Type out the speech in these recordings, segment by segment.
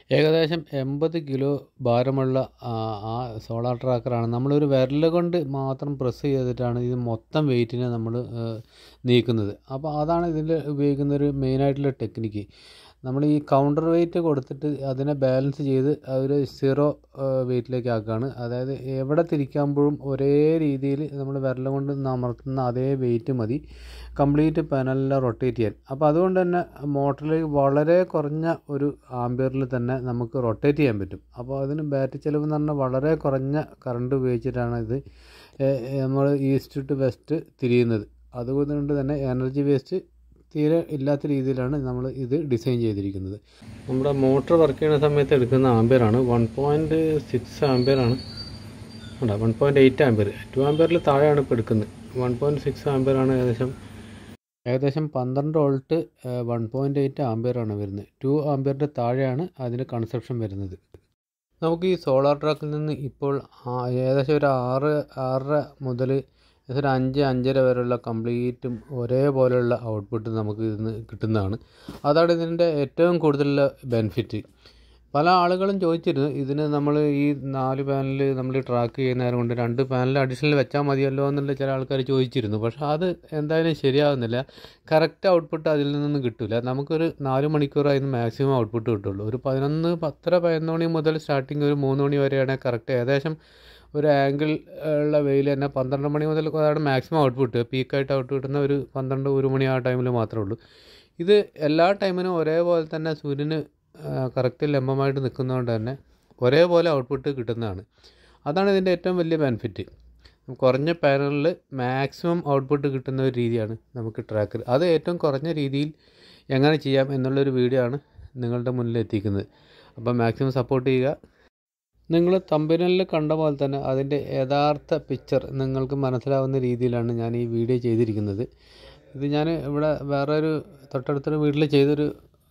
ഏകദേശം എൺപത് കിലോ ഭാരമുള്ള ആ ആ സോളാർ ട്രാക്കറാണ് നമ്മളൊരു വിരൽ കൊണ്ട് മാത്രം പ്രസ് ചെയ്തിട്ടാണ് ഇത് മൊത്തം വെയിറ്റിനെ നമ്മൾ നീക്കുന്നത് അപ്പോൾ അതാണ് ഇതിൽ ഉപയോഗിക്കുന്ന ഒരു മെയിനായിട്ടുള്ള ടെക്നിക്ക് നമ്മൾ ഈ കൗണ്ടർ വെയിറ്റ് കൊടുത്തിട്ട് അതിനെ ബാലൻസ് ചെയ്ത് ഒരു സീറോ വെയിറ്റിലേക്ക് ആക്കുകയാണ് അതായത് എവിടെ തിരിക്കുമ്പോഴും ഒരേ രീതിയിൽ നമ്മൾ വിരൽ കൊണ്ട് അമർത്തുന്ന അതേ വെയിറ്റ് മതി കംപ്ലീറ്റ് പാനലിനെ റൊട്ടേറ്റ് ചെയ്യാൻ അപ്പോൾ അതുകൊണ്ട് തന്നെ മോട്ടറിൽ വളരെ കുറഞ്ഞ ഒരു ആംബിയറിൽ തന്നെ നമുക്ക് റൊട്ടേറ്റ് ചെയ്യാൻ പറ്റും അപ്പോൾ അതിന് ബാറ്ററി ചിലവ് എന്ന് പറഞ്ഞാൽ വളരെ കുറഞ്ഞ കറണ്ട് ഉപയോഗിച്ചിട്ടാണ് ഇത് നമ്മൾ ഈസ്റ്റ് ടു വെസ്റ്റ് തിരിയുന്നത് അതുകൊണ്ട് തന്നെ എനർജി വേസ്റ്റ് തീരെ ഇല്ലാത്ത രീതിയിലാണ് നമ്മൾ ഇത് ഡിസൈൻ ചെയ്തിരിക്കുന്നത് നമ്മുടെ മോട്ടർ വർക്ക് ചെയ്യുന്ന സമയത്ത് എടുക്കുന്ന ആംബിയറാണ് വൺ പോയിൻറ്റ് സിക്സ് ആംബിയറാണ് ഉണ്ട് one point eight ampere two ആംബിയറിൽ താഴെയാണ് ഇപ്പോൾ എടുക്കുന്നത് വൺ പോയിൻറ്റ് സിക്സ് ആംബിയറാണ് ഏകദേശം ഏകദേശം പന്ത്രണ്ട് വോൾട്ട് വൺ പോയിൻറ്റ് എയ്റ്റ് ആംബിയറാണ് വരുന്നത് ടു ആംബിയറിൻ്റെ താഴെയാണ് അതിൻ്റെ കൺസെപ്ഷൻ വരുന്നത് നമുക്ക് ഈ സോളാർ ട്രാക്കിൽ നിന്ന് ഇപ്പോൾ ഏകദേശം ഒരു ആറ് ആറര മുതൽ ഏകദേശം ഒരു അഞ്ച് അഞ്ചര വരെയുള്ള കംപ്ലീറ്റും ഒരേപോലെയുള്ള ഔട്ട്പുട്ട് നമുക്ക് ഇതിന് കിട്ടുന്നതാണ് അതാണ് ഇതിൻ്റെ ഏറ്റവും കൂടുതലുള്ള ബെനിഫിറ്റ് പല ആളുകളും ചോദിച്ചിരുന്നു ഇതിന് നമ്മൾ ഈ നാല് പാനൽ നമ്മൾ ട്രാക്ക് ചെയ്യുന്ന നേരം കൊണ്ട് രണ്ട് പാനൽ അഡീഷണൽ വെച്ചാൽ മതിയല്ലോ എന്നുള്ള ചില ആൾക്കാർ ചോദിച്ചിരുന്നു പക്ഷേ അത് എന്തായാലും ശരിയാകുന്നില്ല കറക്റ്റ് ഔട്ട്പുട്ട് അതിൽ നിന്നൊന്നും കിട്ടില്ല നമുക്കൊരു നാല് മണിക്കൂറായിരുന്നു മാക്സിമം ഔട്ട്പുട്ട് കിട്ടുള്ളൂ ഒരു പതിനൊന്ന് പത്തര പതിനൊന്ന് മണി മുതൽ സ്റ്റാർട്ടിങ് ഒരു മൂന്ന് മണി വരെയാണ് കറക്റ്റ് ഏകദേശം ഒരു ആംഗിൾ ഉള്ള വെയിൽ തന്നെ പന്ത്രണ്ട് മണി മുതൽ അതാണ് മാക്സിമം ഔട്ട്പുട്ട് പീക്കായിട്ട് ഔട്ട് കിട്ടുന്ന ഒരു പന്ത്രണ്ട് ഒരു മണി ആ ടൈമിൽ മാത്രമേ ഉള്ളൂ ഇത് എല്ലാ ടൈമിനും ഒരേപോലെ തന്നെ സൂര്യന് കറക്റ്റ് ലംബമായിട്ട് നിൽക്കുന്നതുകൊണ്ട് തന്നെ ഒരേപോലെ ഔട്ട്പുട്ട് കിട്ടുന്നതാണ് അതാണ് ഇതിൻ്റെ ഏറ്റവും വലിയ ബെനിഫിറ്റ് കുറഞ്ഞ പാനലിൽ മാക്സിമം ഔട്ട്പുട്ട് കിട്ടുന്ന ഒരു രീതിയാണ് നമുക്ക് ട്രാക്കർ അത് ഏറ്റവും കുറഞ്ഞ രീതിയിൽ എങ്ങനെ ചെയ്യാം എന്നുള്ളൊരു വീഡിയോ ആണ് നിങ്ങളുടെ മുന്നിൽ എത്തിക്കുന്നത് അപ്പോൾ മാക്സിമം സപ്പോർട്ട് ചെയ്യുക നിങ്ങൾ തമ്പനിൽ കണ്ട പോലെ തന്നെ അതിൻ്റെ യഥാർത്ഥ പിക്ചർ നിങ്ങൾക്ക് മനസ്സിലാവുന്ന രീതിയിലാണ് ഞാൻ ഈ വീഡിയോ ചെയ്തിരിക്കുന്നത് ഇത് ഞാൻ ഇവിടെ വേറൊരു തൊട്ടടുത്തൊരു വീട്ടിൽ ചെയ്തൊരു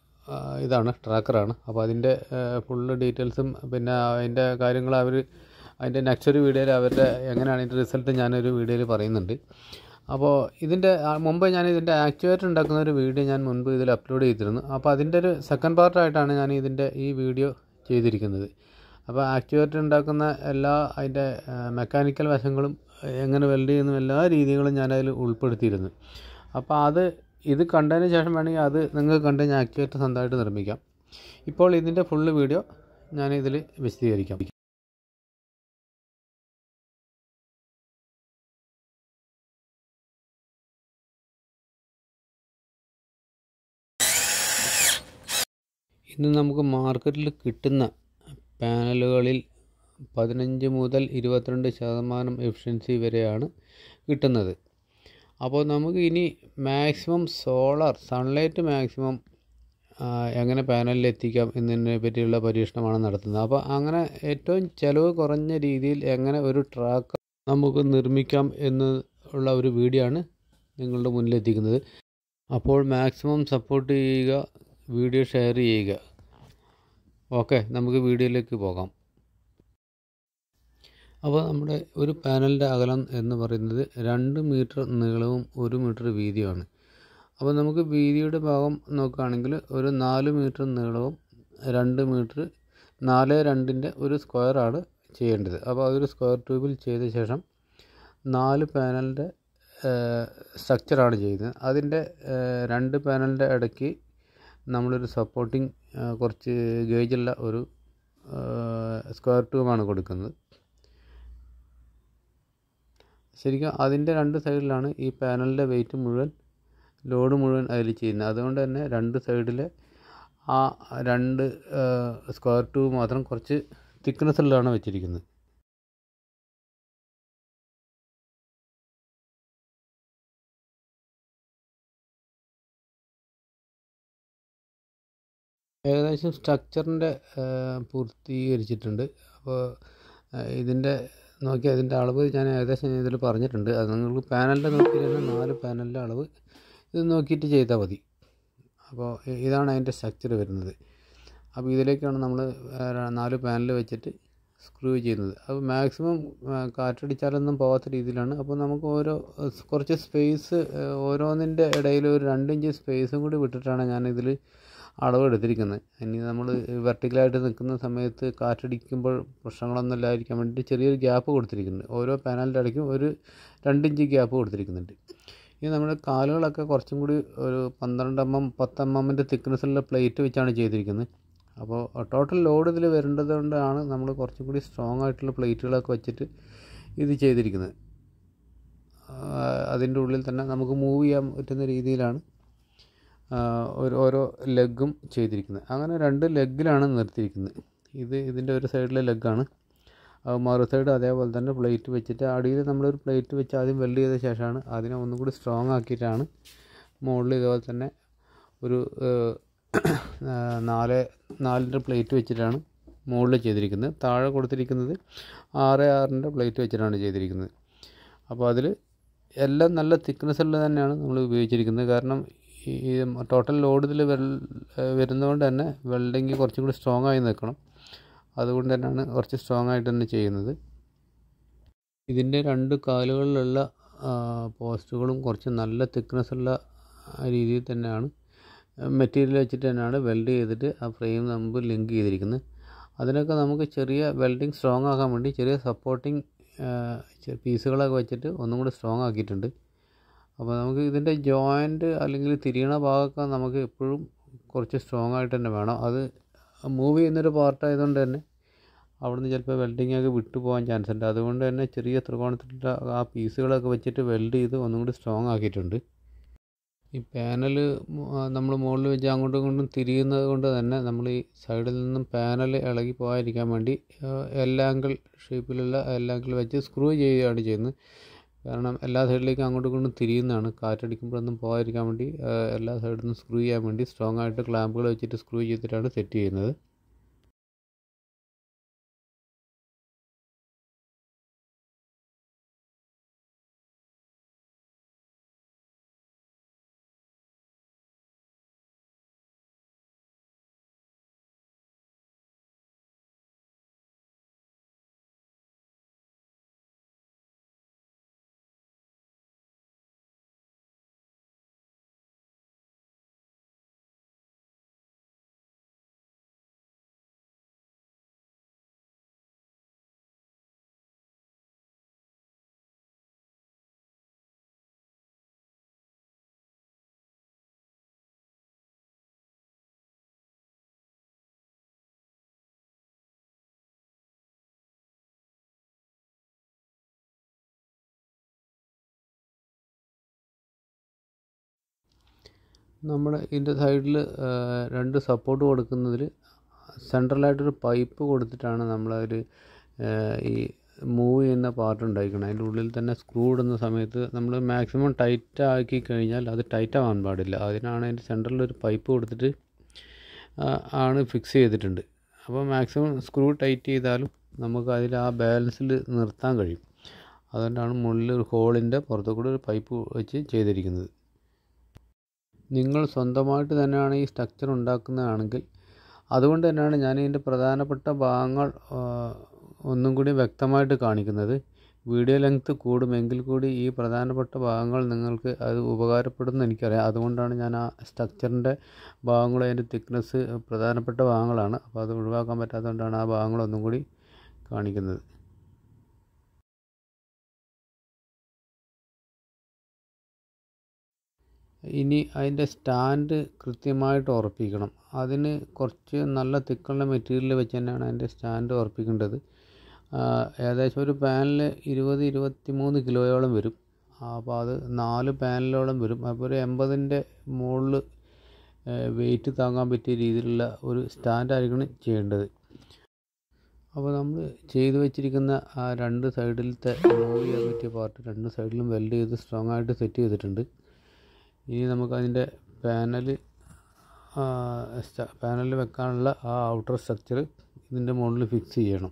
ഇതാണ് ട്രാക്കറാണ് അപ്പോൾ അതിൻ്റെ ഫുള്ള് ഡീറ്റെയിൽസും പിന്നെ അതിൻ്റെ കാര്യങ്ങൾ അവർ അതിൻ്റെ നെക്സ്റ്റ് ഒരു വീഡിയോയിൽ അവരുടെ എങ്ങനെയാണ് ഇതിൻ്റെ റിസൾട്ട് ഞാനൊരു വീഡിയോയിൽ പറയുന്നുണ്ട് അപ്പോൾ ഇതിൻ്റെ മുമ്പ് ഞാൻ ഇതിൻ്റെ ആക്ച്വേറ്റർ ഉണ്ടാക്കുന്ന ഒരു വീഡിയോ ഞാൻ മുൻപ് ഇതിൽ അപ്ലോഡ് ചെയ്തിരുന്നു അപ്പോൾ അതിൻ്റെ ഒരു സെക്കൻഡ് പാർട്ടായിട്ടാണ് ഞാൻ ഇതിൻ്റെ ഈ വീഡിയോ ചെയ്തിരിക്കുന്നത് അപ്പോൾ ആക്ച്വേറ്റർ ഉണ്ടാക്കുന്ന എല്ലാ അതിൻ്റെ മെക്കാനിക്കൽ വശങ്ങളും എങ്ങനെ വെൽഡ് ചെയ്യുന്നു എല്ലാ രീതികളും ഞാനതിൽ ഉൾപ്പെടുത്തിയിരുന്നു അപ്പോൾ അത് ഇത് കണ്ടതിന് ശേഷം വേണമെങ്കിൽ അത് നിങ്ങൾക്ക് കണ്ട് ഞാൻ ആക്ച്വേറ്റർ സ്വന്തമായിട്ട് നിർമ്മിക്കാം ഇപ്പോൾ ഇതിൻ്റെ ഫുള്ള് വീഡിയോ ഞാൻ ഇതിൽ വിശദീകരിക്കാം ഇന്ന് നമുക്ക് മാർക്കറ്റിൽ കിട്ടുന്ന പാനലുകളിൽ പതിനഞ്ച് മുതൽ ഇരുപത്തിരണ്ട് ശതമാനം എഫിഷ്യൻസി വരെയാണ് കിട്ടുന്നത് അപ്പോൾ നമുക്ക് ഇനി മാക്സിമം സോളാർ സൺലൈറ്റ് മാക്സിമം എങ്ങനെ പാനലിൽ എത്തിക്കാം എന്നതിനെ പറ്റിയുള്ള പരീക്ഷണമാണ് നടത്തുന്നത് അപ്പോൾ അങ്ങനെ ഏറ്റവും ചിലവ് കുറഞ്ഞ രീതിയിൽ എങ്ങനെ ഒരു ട്രാക്ക് നമുക്ക് നിർമ്മിക്കാം എന്ന് ഉള്ള ഒരു വീഡിയോ ആണ് നിങ്ങളുടെ മുന്നിൽ എത്തിക്കുന്നത് അപ്പോൾ മാക്സിമം സപ്പോർട്ട് ചെയ്യുക വീഡിയോ ഷെയർ ചെയ്യുക ഓക്കെ നമുക്ക് വീഡിയോയിലേക്ക് പോകാം അപ്പോൾ നമ്മുടെ ഒരു പാനലിൻ്റെ അകലം എന്ന് പറയുന്നത് രണ്ട് മീറ്റർ നീളവും ഒരു മീറ്റർ വീതിയുമാണ് അപ്പോൾ നമുക്ക് വീതിയുടെ ഭാഗം നോക്കുകയാണെങ്കിൽ ഒരു നാല് മീറ്റർ നീളവും രണ്ട് മീറ്റർ നാല് രണ്ടിൻ്റെ ഒരു സ്ക്വയറാണ് ചെയ്യേണ്ടത് അപ്പോൾ അതൊരു സ്ക്വയർ ട്യൂബിൽ ചെയ്ത ശേഷം നാല് പാനലിൻ്റെ സ്ട്രക്ചറാണ് ചെയ്യുന്നത് അതിൻ്റെ രണ്ട് പാനലിൻ്റെ ഇടയ്ക്ക് നമ്മളൊരു സപ്പോർട്ടിങ് കുറച്ച് ഗേജുള്ള ഒരു സ്ക്വയർ ട്യൂബാണ് കൊടുക്കുന്നത് ശരിക്കും അതിൻ്റെ രണ്ട് സൈഡിലാണ് ഈ പാനലിൻ്റെ വെയിറ്റ് മുഴുവൻ ലോഡ് മുഴുവൻ അതിൽ ചെയ്യുന്നത് അതുകൊണ്ട് തന്നെ രണ്ട് സൈഡിലെ ആ രണ്ട് സ്ക്വയർ ട്യൂബ് മാത്രം കുറച്ച് തിക്നെസ്സിലാണ് വെച്ചിരിക്കുന്നത് ഏകദേശം സ്ട്രക്ചറിൻ്റെ പൂർത്തീകരിച്ചിട്ടുണ്ട് അപ്പോൾ ഇതിൻ്റെ നോക്കി അതിൻ്റെ അളവ് ഞാൻ ഏകദേശം ഇതിൽ പറഞ്ഞിട്ടുണ്ട് അത് നിങ്ങൾക്ക് പാനലിൻ്റെ നോക്കി തന്നെ നാല് പാനലിൻ്റെ അളവ് ഇത് നോക്കിയിട്ട് ചെയ്താൽ മതി അപ്പോൾ ഇതാണ് അതിൻ്റെ സ്ട്രക്ചർ വരുന്നത് അപ്പോൾ ഇതിലേക്കാണ് നമ്മൾ നാല് പാനൽ വെച്ചിട്ട് സ്ക്രൂ ചെയ്യുന്നത് അപ്പോൾ മാക്സിമം കാറ്റടിച്ചാലൊന്നും പോകാത്ത രീതിയിലാണ് അപ്പോൾ നമുക്ക് ഓരോ കുറച്ച് സ്പേസ് ഓരോന്നിൻ്റെ ഇടയിൽ ഒരു രണ്ട് ഇഞ്ച് സ്പേസും കൂടി വിട്ടിട്ടാണ് ഞാനിതിൽ അളവ് എടുത്തിരിക്കുന്നത് ഇനി നമ്മൾ വെർട്ടിക്കലായിട്ട് നിൽക്കുന്ന സമയത്ത് കാറ്റടിക്കുമ്പോൾ പ്രശ്നങ്ങളൊന്നും ഇല്ലാതിരിക്കാൻ വേണ്ടി ചെറിയൊരു ഗ്യാപ്പ് കൊടുത്തിരിക്കുന്നുണ്ട് ഓരോ പാനലിൻ്റെ ഇടയ്ക്കും ഒരു രണ്ടിഞ്ച് ഗ്യാപ്പ് കൊടുത്തിരിക്കുന്നുണ്ട് ഇനി നമ്മുടെ കാലുകളൊക്കെ കുറച്ചും കൂടി ഒരു പന്ത്രണ്ട് എം എം പത്ത് എം എമ്മിൻ്റെ തിക്നെസ്സുള്ള പ്ലേറ്റ് വെച്ചാണ് ചെയ്തിരിക്കുന്നത് അപ്പോൾ ടോട്ടൽ ലോഡ് ഇതിൽ വരേണ്ടത് കൊണ്ടാണ് നമ്മൾ കുറച്ചും കൂടി സ്ട്രോങ് ആയിട്ടുള്ള പ്ലേറ്റുകളൊക്കെ വെച്ചിട്ട് ഇത് ചെയ്തിരിക്കുന്നത് അതിൻ്റെ ഉള്ളിൽ തന്നെ നമുക്ക് മൂവ് ചെയ്യാൻ പറ്റുന്ന രീതിയിലാണ് ഒരു ഓരോ ലെഗും ചെയ്തിരിക്കുന്നത് അങ്ങനെ രണ്ട് ലെഗിലാണ് നിർത്തിയിരിക്കുന്നത് ഇത് ഇതിൻ്റെ ഒരു സൈഡിലെ ലെഗാണ് മറു സൈഡ് അതേപോലെ തന്നെ പ്ലേറ്റ് വെച്ചിട്ട് അടിയിൽ നമ്മളൊരു പ്ലേറ്റ് വെച്ച് ആദ്യം വെൽഡ് ചെയ്ത ശേഷമാണ് അതിനെ ഒന്നും കൂടി സ്ട്രോങ് ആക്കിയിട്ടാണ് മുകളിൽ ഇതേപോലെ തന്നെ ഒരു നാല് നാലിൻ്റെ പ്ലേറ്റ് വെച്ചിട്ടാണ് മുകളിൽ ചെയ്തിരിക്കുന്നത് താഴെ കൊടുത്തിരിക്കുന്നത് ആറ് ആറിൻ്റെ പ്ലേറ്റ് വെച്ചിട്ടാണ് ചെയ്തിരിക്കുന്നത് അപ്പോൾ അതിൽ എല്ലാം നല്ല തിക്നെസ് ഉള്ളത് തന്നെയാണ് നമ്മൾ ഉപയോഗിച്ചിരിക്കുന്നത് കാരണം ഈ ടോട്ടൽ ലോഡ് ഇതിൽ വരുന്നതുകൊണ്ട് തന്നെ വെൽഡിങ് കുറച്ചും കൂടി സ്ട്രോങ് ആയി നിൽക്കണം അതുകൊണ്ട് തന്നെയാണ് കുറച്ച് സ്ട്രോങ് ആയിട്ട് തന്നെ ചെയ്യുന്നത് ഇതിൻ്റെ രണ്ട് കാലുകളിലുള്ള പോസ്റ്റുകളും കുറച്ച് നല്ല തിക്നെസ് ഉള്ള രീതിയിൽ തന്നെയാണ് മെറ്റീരിയൽ വെച്ചിട്ട് തന്നെയാണ് വെൽഡ് ചെയ്തിട്ട് ആ ഫ്രെയിം നമുക്ക് ലിങ്ക് ചെയ്തിരിക്കുന്നത് അതിനൊക്കെ നമുക്ക് ചെറിയ വെൽഡിങ് സ്ട്രോങ് ആക്കാൻ വേണ്ടി ചെറിയ സപ്പോർട്ടിങ് പീസുകളൊക്കെ വെച്ചിട്ട് ഒന്നും കൂടി സ്ട്രോങ് ആക്കിയിട്ടുണ്ട് അപ്പോൾ നമുക്ക് ഇതിൻ്റെ ജോയിൻറ്റ് അല്ലെങ്കിൽ തിരിയണ ഭാഗമൊക്കെ നമുക്ക് എപ്പോഴും കുറച്ച് സ്ട്രോങ് ആയിട്ട് തന്നെ വേണം അത് മൂവ് ചെയ്യുന്നൊരു പാർട്ടായതുകൊണ്ട് തന്നെ അവിടുന്ന് ചിലപ്പോൾ വെൽഡിങ് ഒക്കെ വിട്ടു പോകാൻ ചാൻസ് ഉണ്ട് അതുകൊണ്ട് തന്നെ ചെറിയ ത്രികോണത്തിലുള്ള ആ പീസുകളൊക്കെ വെച്ചിട്ട് വെൽഡ് ചെയ്ത് ഒന്നും കൂടി സ്ട്രോങ് ആക്കിയിട്ടുണ്ട് ഈ പാനൽ നമ്മൾ മുകളിൽ വെച്ച് അങ്ങോട്ടും ഇങ്ങോട്ടും തിരിയുന്നത് കൊണ്ട് തന്നെ നമ്മൾ ഈ സൈഡിൽ നിന്നും പാനൽ ഇളകി പോകാതിരിക്കാൻ വേണ്ടി എൽ ആംഗിൾ ഷേപ്പിലുള്ള എൽ ആംഗിൾ വെച്ച് സ്ക്രൂ ചെയ്യുകയാണ് ചെയ്യുന്നത് കാരണം എല്ലാ സൈഡിലേക്കും അങ്ങോട്ടും ഇങ്ങോട്ടും തിരിയുന്നതാണ് കാറ്റടിക്കുമ്പോഴൊന്നും പോകാതിരിക്കാൻ വേണ്ടി എല്ലാ സൈഡിൽ നിന്നും സ്ക്രൂ ചെയ്യാൻ വേണ്ടി സ്ട്രോങ് ആയിട്ട് ക്ലാമ്പുകൾ വെച്ചിട്ട് സ്ക്രൂ ചെയ്തിട്ടാണ് സെറ്റ് ചെയ്യുന്നത് നമ്മുടെ ഇതിൻ്റെ സൈഡിൽ രണ്ട് സപ്പോർട്ട് കൊടുക്കുന്നതിൽ സെൻട്രലായിട്ടൊരു പൈപ്പ് കൊടുത്തിട്ടാണ് നമ്മളൊരു ഈ മൂവ് ചെയ്യുന്ന പാർട്ട് ഉണ്ടായിരിക്കണം അതിൻ്റെ ഉള്ളിൽ തന്നെ സ്ക്രൂ ഇടുന്ന സമയത്ത് നമ്മൾ മാക്സിമം ടൈറ്റ് ആക്കി കഴിഞ്ഞാൽ അത് ടൈറ്റ് ആവാൻ പാടില്ല അതിനാണ് അതിൻ്റെ സെൻറ്ററിൽ ഒരു പൈപ്പ് കൊടുത്തിട്ട് ആണ് ഫിക്സ് ചെയ്തിട്ടുണ്ട് അപ്പോൾ മാക്സിമം സ്ക്രൂ ടൈറ്റ് ചെയ്താലും നമുക്ക് അതിൽ ആ ബാലൻസിൽ നിർത്താൻ കഴിയും അതുകൊണ്ടാണ് മുകളിൽ ഒരു ഹോളിൻ്റെ പുറത്തു കൂടെ ഒരു പൈപ്പ് വെച്ച് ചെയ്തിരിക്കുന്നത് നിങ്ങൾ സ്വന്തമായിട്ട് തന്നെയാണ് ഈ സ്ട്രക്ചർ ഉണ്ടാക്കുന്നതാണെങ്കിൽ അതുകൊണ്ട് തന്നെയാണ് ഞാൻ ഇതിൻ്റെ പ്രധാനപ്പെട്ട ഭാഗങ്ങൾ ഒന്നും കൂടി വ്യക്തമായിട്ട് കാണിക്കുന്നത് വീഡിയോ ലെങ്ത്ത് കൂടുമെങ്കിൽ കൂടി ഈ പ്രധാനപ്പെട്ട ഭാഗങ്ങൾ നിങ്ങൾക്ക് അത് ഉപകാരപ്പെടുമെന്ന് എനിക്കറിയാം അതുകൊണ്ടാണ് ഞാൻ ആ സ്ട്രക്ചറിൻ്റെ ഭാഗങ്ങൾ അതിൻ്റെ തിക്നെസ് പ്രധാനപ്പെട്ട ഭാഗങ്ങളാണ് അപ്പോൾ അത് ഒഴിവാക്കാൻ പറ്റാത്തതുകൊണ്ടാണ് ആ ഭാഗങ്ങൾ ഒന്നും കൂടി കാണിക്കുന്നത് ഇനി അതിൻ്റെ സ്റ്റാൻഡ് കൃത്യമായിട്ട് ഉറപ്പിക്കണം അതിന് കുറച്ച് നല്ല തിക്കുള്ള മെറ്റീരിയൽ വെച്ച് തന്നെയാണ് അതിൻ്റെ സ്റ്റാൻഡ് ഉറപ്പിക്കേണ്ടത് ഏകദേശം ഒരു പാനൽ ഇരുപത് ഇരുപത്തി മൂന്ന് കിലോയോളം വരും അപ്പോൾ അത് നാല് പാനലോളം വരും അപ്പോൾ ഒരു എൺപതിൻ്റെ മുകളിൽ വെയിറ്റ് താങ്ങാൻ പറ്റിയ രീതിയിലുള്ള ഒരു സ്റ്റാൻഡായിരിക്കണം ചെയ്യേണ്ടത് അപ്പോൾ നമ്മൾ ചെയ്തു വെച്ചിരിക്കുന്ന ആ രണ്ട് സൈഡിലത്തെ മൂവ് ചെയ്യാൻ പറ്റിയ പാർട്ട് രണ്ട് സൈഡിലും വെൽഡ് ചെയ്ത് സ്ട്രോങ് ആയിട്ട് സെറ്റ് ചെയ്തിട്ടുണ്ട് ഇനി നമുക്കതിൻ്റെ പാനൽ പാനലിൽ വെക്കാനുള്ള ആ ഔട്ടർ സ്ട്രക്ചർ ഇതിൻ്റെ മുകളിൽ ഫിക്സ് ചെയ്യണം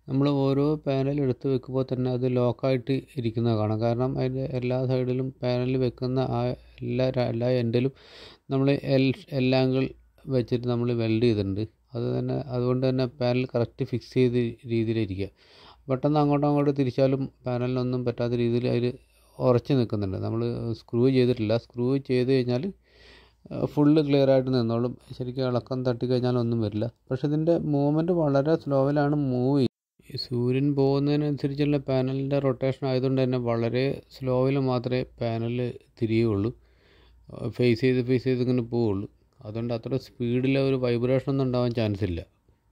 നമ്മൾ ഓരോ പാനൽ എടുത്ത് വെക്കുമ്പോൾ തന്നെ അത് ലോക്കായിട്ട് ഇരിക്കുന്നത് കാണാം കാരണം അതിൻ്റെ എല്ലാ സൈഡിലും പാനൽ വെക്കുന്ന ആ എല്ലാ എല്ലാ എൻഡിലും നമ്മൾ എൽ എൽ ആംഗിൾ വെച്ചിട്ട് നമ്മൾ വെൽഡ് ചെയ്തിട്ടുണ്ട് അത് തന്നെ അതുകൊണ്ട് തന്നെ പാനൽ കറക്റ്റ് ഫിക്സ് ചെയ്ത് രീതിയിലിരിക്കുക പെട്ടെന്ന് അങ്ങോട്ടും അങ്ങോട്ടും തിരിച്ചാലും പാനലിനൊന്നും പറ്റാത്ത രീതിയിൽ അതിൽ ഉറച്ച് നിൽക്കുന്നുണ്ട് നമ്മൾ സ്ക്രൂ ചെയ്തിട്ടില്ല സ്ക്രൂ ചെയ്ത് കഴിഞ്ഞാൽ ഫുള്ള് ക്ലിയർ ആയിട്ട് നിന്നോളും ശരിക്കും ഇളക്കം തട്ടിക്കഴിഞ്ഞാൽ ഒന്നും വരില്ല പക്ഷെ ഇതിൻ്റെ മൂവ്മെൻറ്റ് വളരെ സ്ലോവിലാണ് മൂവ് ചെയ്യുക സൂര്യൻ പോകുന്നതിനനുസരിച്ചുള്ള പാനലിൻ്റെ റൊട്ടേഷൻ ആയതുകൊണ്ട് തന്നെ വളരെ സ്ലോവിൽ മാത്രമേ പാനൽ തിരിയുകയുള്ളൂ ഫേസ് ചെയ്ത് ഫേസ് ചെയ്ത് ഇങ്ങനെ പോവുള്ളൂ അതുകൊണ്ട് അത്ര സ്പീഡിൽ ഒരു വൈബ്രേഷൻ ഒന്നും ഉണ്ടാവാൻ ചാൻസ് ഇല്ല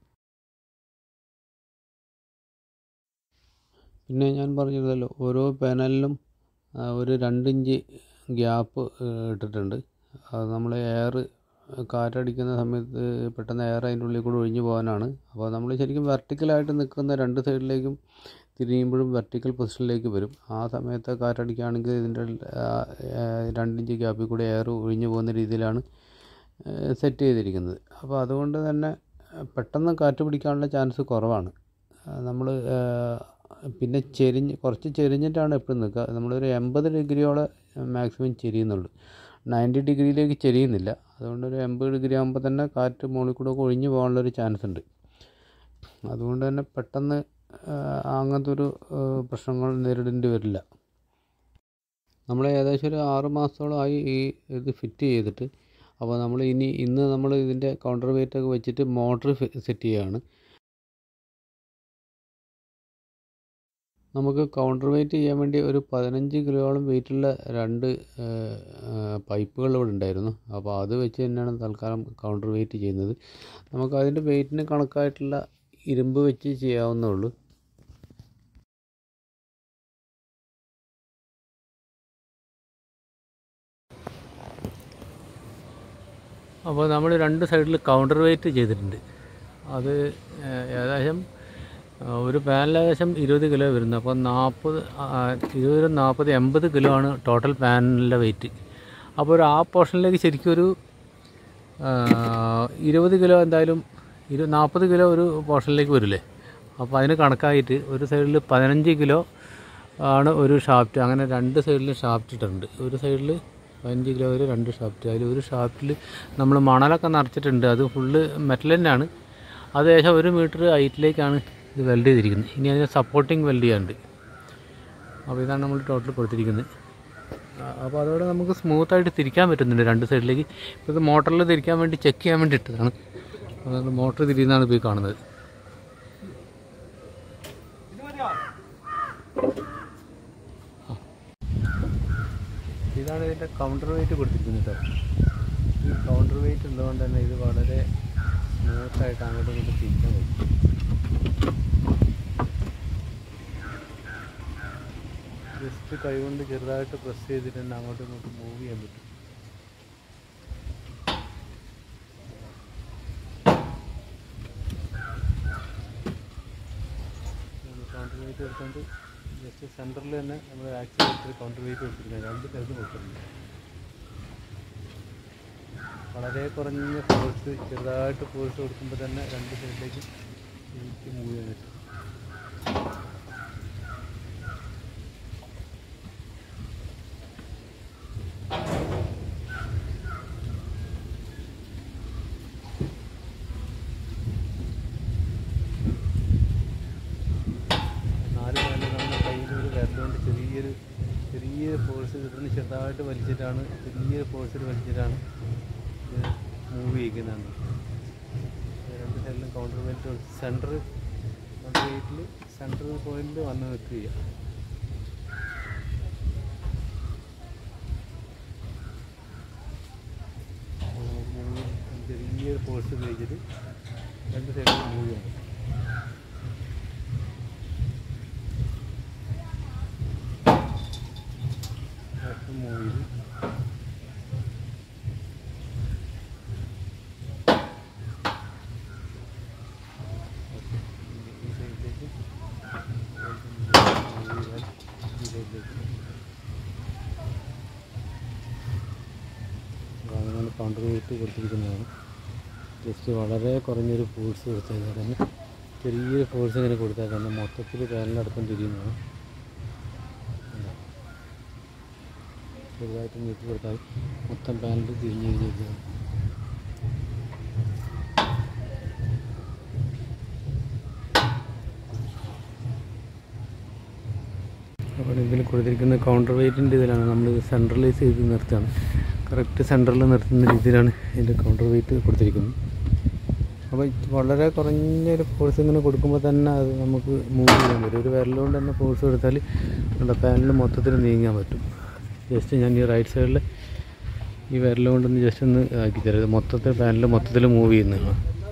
പിന്നെ ഞാൻ പറഞ്ഞിരുന്നല്ലോ ഓരോ പാനലിലും ഒരു രണ്ടിഞ്ച് ഗ്യാപ്പ് ഇട്ടിട്ടുണ്ട് അത് നമ്മൾ എയർ കാറ്റടിക്കുന്ന സമയത്ത് പെട്ടെന്ന് എയർ അതിൻ്റെ ഉള്ളിൽ കൂടെ ഒഴിഞ്ഞു പോകാനാണ് അപ്പോൾ നമ്മൾ ശരിക്കും വെർട്ടിക്കലായിട്ട് നിൽക്കുന്ന രണ്ട് സൈഡിലേക്കും തിരിയുമ്പോഴും വെർട്ടിക്കൽ പൊസിഷനിലേക്ക് വരും ആ സമയത്ത് കാറ്റടിക്കുകയാണെങ്കിൽ ഇതിൻ്റെ രണ്ടിഞ്ച് ഗ്യാപ്പിൽ കൂടെ എയർ ഒഴിഞ്ഞു പോകുന്ന രീതിയിലാണ് സെറ്റ് ചെയ്തിരിക്കുന്നത് അപ്പോൾ അതുകൊണ്ട് തന്നെ പെട്ടെന്ന് കാറ്റ് പിടിക്കാനുള്ള ചാൻസ് കുറവാണ് നമ്മൾ പിന്നെ ചെരിഞ്ഞ് കുറച്ച് ചെരിഞ്ഞിട്ടാണ് എപ്പോഴും നിൽക്കുക നമ്മളൊരു എൺപത് ഡിഗ്രിയോളം മാക്സിമം ചെരിയുന്നുള്ളൂ നയൻറ്റി ഡിഗ്രിയിലേക്ക് ചെരിയുന്നില്ല അതുകൊണ്ട് ഒരു എൺപത് ഡിഗ്രി ആകുമ്പോൾ തന്നെ കാറ്റ് മുകളിൽ കൂടെ ഒക്കെ ഒഴിഞ്ഞു പോകാനുള്ളൊരു ചാൻസ് ഉണ്ട് അതുകൊണ്ട് തന്നെ പെട്ടെന്ന് അങ്ങനത്തെ ഒരു പ്രശ്നങ്ങൾ നേരിടേണ്ടി വരില്ല നമ്മൾ ഏകദേശം ഒരു ആറ് മാസത്തോളമായി ഈ ഇത് ഫിറ്റ് ചെയ്തിട്ട് അപ്പോൾ നമ്മൾ ഇനി ഇന്ന് നമ്മൾ ഇതിൻ്റെ കൗണ്ടർ വെയിറ്റ് ഒക്കെ വെച്ചിട്ട് മോട്ടർ സെറ്റ് ചെയ്യുകയാണ് നമുക്ക് കൗണ്ടർ വെയിറ്റ് ചെയ്യാൻ വേണ്ടി ഒരു പതിനഞ്ച് കിലോയോളം വെയിറ്റുള്ള രണ്ട് പൈപ്പുകൾ ഇവിടെ ഉണ്ടായിരുന്നു അപ്പോൾ അത് വെച്ച് തന്നെയാണ് തൽക്കാലം കൗണ്ടർ വെയിറ്റ് ചെയ്യുന്നത് നമുക്ക് അതിൻ്റെ വെയിറ്റിന് കണക്കായിട്ടുള്ള ഇരുമ്പ് വെച്ച് ചെയ്യാവുന്നേ ഉള്ളൂ അപ്പോൾ നമ്മൾ രണ്ട് സൈഡിൽ കൗണ്ടർ വെയിറ്റ് ചെയ്തിട്ടുണ്ട് അത് ഏകദേശം ഒരു പാനൽ ഏകദേശം ഇരുപത് കിലോ വരുന്നത് അപ്പോൾ നാൽപ്പത് ഇരുപത് നാൽപ്പത് എൺപത് കിലോ ആണ് ടോട്ടൽ പാനലിൻ്റെ വെയിറ്റ് അപ്പോൾ ഒരു ആ പോർഷനിലേക്ക് ശരിക്കും ഒരു ഇരുപത് കിലോ എന്തായാലും ഇരു നാൽപ്പത് കിലോ ഒരു പോർഷനിലേക്ക് വരില്ലേ അപ്പോൾ അതിന് കണക്കായിട്ട് ഒരു സൈഡിൽ പതിനഞ്ച് കിലോ ആണ് ഒരു ഷാഫ്റ്റ് അങ്ങനെ രണ്ട് സൈഡിൽ ഷാഫ്റ്റ് ഇട്ടിട്ടുണ്ട് ഒരു സൈഡിൽ പതിനഞ്ച് കിലോ ഒരു രണ്ട് ഷാഫ്റ്റ് അതിൽ ഒരു ഷാഫ്റ്റിൽ നമ്മൾ മണലൊക്കെ നിറച്ചിട്ടുണ്ട് അത് ഫുള്ള് മെറ്റൽ തന്നെയാണ് അത് ഏകദേശം ഒരു മീറ്റർ ഹൈറ്റിലേക്കാണ് ഇത് വെൽഡ് ചെയ്തിരിക്കുന്നത് ഇനി അതിന് സപ്പോർട്ടിങ് വെൽഡ് ചെയ്യാനുണ്ട് അപ്പോൾ ഇതാണ് നമ്മൾ ടോട്ടൽ കൊടുത്തിരിക്കുന്നത് അപ്പോൾ അതോടെ നമുക്ക് സ്മൂത്തായിട്ട് തിരിക്കാൻ പറ്റുന്നുണ്ട് രണ്ട് സൈഡിലേക്ക് ഇപ്പോൾ ഇത് മോട്ടറിൽ തിരിക്കാൻ വേണ്ടി ചെക്ക് ചെയ്യാൻ വേണ്ടി ഇട്ടതാണ് അതുകൊണ്ട് മോട്ടർ തിരിയുന്നതാണ് ഇപ്പോൾ ഈ കാണുന്നത് ഇതാണ് ഇതിൻ്റെ കൗണ്ടർ വെയിറ്റ് കൊടുത്തിരിക്കുന്നത് കേട്ടോ ഈ കൗണ്ടർ വെയിറ്റ് ഉള്ളതുകൊണ്ട് തന്നെ ഇത് വളരെ സ്മൂത്തായിട്ട് അങ്ങോട്ടും ഇങ്ങോട്ടും തിരിക്കാൻ പറ്റും ജസ്റ്റ് കൈകൊണ്ട് ചെറുതായിട്ട് പ്രസ് ചെയ്തിട്ട് തന്നെ അങ്ങോട്ടും ഇങ്ങോട്ടും മൂവ് ചെയ്യാൻ പറ്റും കൗണ്ടർ വെയിറ്റ് എടുത്തുകൊണ്ട് ജസ്റ്റ് സെൻറ്ററിൽ തന്നെ നമ്മൾ ആക്ച്വലി എടുത്തിട്ട് കൗണ്ടർ വെയിറ്റ് കൊടുത്തിരിക്കുന്നത് രണ്ട് സ്ഥലത്ത് കൊടുത്തിട്ടുണ്ട് വളരെ കുറഞ്ഞ ഫോഴ്സ് ചെറുതായിട്ട് ഫോഴ്സ് കൊടുക്കുമ്പോൾ തന്നെ രണ്ട് സൈഡിലേക്ക് എനിക്ക് മൂവ് ചെയ്യാൻ പറ്റും നാല് കാലം നമ്മുടെ കയ്യിൽ ഒരു വിരലുകൊണ്ട് ചെറിയൊരു ചെറിയൊരു ഫോഴ്സ് കിട്ടുന്ന ചെറുതായിട്ട് വലിച്ചിട്ടാണ് ചെറിയൊരു ഫോഴ്സിൽ വലിച്ചിട്ടാണ് ഇത് മൂവ് ചെയ്യിക്കുന്നതാണ് രണ്ട് സൈഡിലും കൗണ്ടർ വെയിറ്റ് സെൻറ്റർ കൗണ്ടർ വെയിറ്റിൽ സെൻറ്റർ പോയിന്റിൽ വന്ന് നിൽക്കുക ചെറിയൊരു ഫോഴ്സ് ഉപയോഗിച്ചിട്ട് രണ്ട് സൈഡിൽ മൂവ് ചെയ്യണം മൂവ് ചെയ്ത് ഈ സൈഡിലേക്ക് ഈ സൈഡിലേക്ക് അങ്ങനെ കൗണ്ടർ വെയിറ്റ് കൊടുത്തിരിക്കുന്നതാണ് ജസ്റ്റ് വളരെ കുറഞ്ഞൊരു ഫോഴ്സ് കൊടുത്തത് തന്നെ ചെറിയൊരു ഫോഴ്സ് ഇങ്ങനെ കൊടുത്താൽ തന്നെ മൊത്തത്തിൽ പാനലടക്കം തിരിയുന്നതാണ് കണ്ടോ? ചെറുതായിട്ട് നീക്കി കൊടുത്താൽ മൊത്തം പാനൽ തിരിഞ്ഞ് തിരിഞ്ഞിരിക്കുകയാണ് അപ്പോൾ ഇതിൽ കൊടുത്തിരിക്കുന്ന കൗണ്ടർ വെയിറ്റിൻ്റെ ഇതിലാണ് നമ്മൾ സെൻട്രലൈസ് ചെയ്ത് നിർത്തുകയാണ് കറക്റ്റ് സെൻറ്ററിൽ നിർത്തുന്ന രീതിയിലാണ് ഇതിൻ്റെ കൗണ്ടർ വെയിറ്റ് കൊടുത്തിരിക്കുന്നത് അപ്പോൾ ഇത് വളരെ കുറഞ്ഞൊരു ഫോഴ്സ് ഇങ്ങനെ കൊടുക്കുമ്പോൾ തന്നെ അത് നമുക്ക് മൂവ് ചെയ്യാൻ പറ്റും ഒരു വിരലുകൊണ്ട് തന്നെ ഫോഴ്സ് കൊടുത്താൽ നമ്മുടെ പാനൽ മൊത്തത്തിൽ നീങ്ങാൻ പറ്റും ജസ്റ്റ് ഞാൻ ഈ റൈറ്റ് സൈഡിൽ ഈ വിരലുകൊണ്ടൊന്ന് ജസ്റ്റ് ഒന്ന് ആക്കി തരാം ഇത് മൊത്തത്തിൽ പാനൽ മൊത്തത്തിൽ മൂവ് ചെയ്യുന്നതാണ്